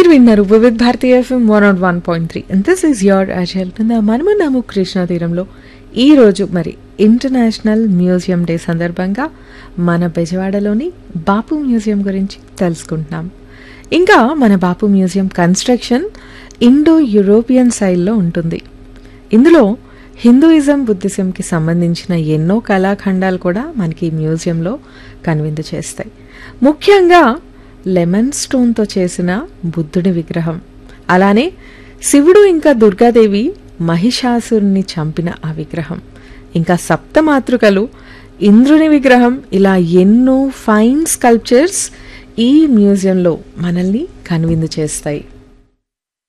మీరు విన్నారు Vividh Bharati FM one nought one point three and this is your అజల్ మనమున్నాము కృష్ణా తీరంలో ఈ రోజు మరి ఇంటర్నేషనల్ మ్యూజియం డే సందర్భంగా మన బెజవాడలోని బాపు మ్యూజియం గురించి తెలుసుకుంటున్నాం ఇంకా మన Bapu museum construction Indo European శైలిలో ఉంటుంది ఇందులో హిందూయిజం బుద్ధిజంకి సంబంధించిన ఎన్నో కళాఖండాలు కూడా మనకి ఈ మ్యూజియంలో కనువిందు చేస్తాయి ముఖ్యంగా లెమన్ స్టోన్తో చేసిన బుద్ధుడి విగ్రహం అలానే శివుడు ఇంకా దుర్గాదేవి మహిషాసురుని చంపిన ఆ విగ్రహం ఇంకా సప్తమాతృకలు ఇంద్రుని విగ్రహం ఇలా ఎన్నో ఫైన్ స్కల్ప్చర్స్ ఈ మ్యూజియంలో మనల్ని కనువిందు చేస్తాయి